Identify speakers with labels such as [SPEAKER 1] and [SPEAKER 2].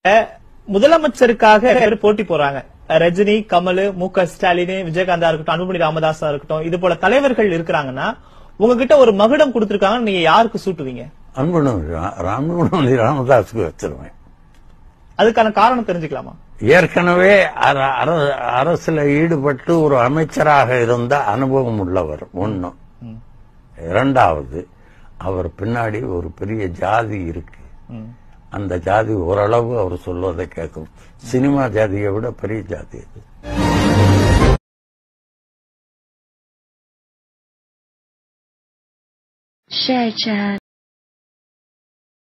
[SPEAKER 1] முதலமைச்சருக்காக பேர் போட்டி போறாங்க ரஜினி கமல் மு க ஸ்டாலின் விஜயகாந்தா இருக்கட்டும் அன்புமணி ராமதாஸா இருக்கட்டும் இது போல தலைவர்கள் இருக்கிறாங்கன்னா உங்ககிட்ட ஒரு மகுடம் கொடுத்திருக்காங்க நீங்க யாருக்கு சூட்டுவீங்க
[SPEAKER 2] அன்புணம் ராமகுணம் ராமதாஸுக்கு வச்சிருவேன்
[SPEAKER 1] அதுக்கான காரணம் தெரிஞ்சுக்கலாமா
[SPEAKER 2] ஏற்கனவே அர- அர- அரசுல ஈடுபட்டு ஒரு அமைச்சராக இருந்த அனுபவம் உள்ளவர் ஒண்ணு இரண்டாவது அவர் பின்னாடி ஒரு பெரிய ஜாதி இருக்கு
[SPEAKER 1] ம்.
[SPEAKER 2] அந்த ஜாதி ஓரளவு அவர் சொல்வதை கேட்கும் சினிமா ஜாதியை விட பெரிய ஜாதி அது
[SPEAKER 3] share chat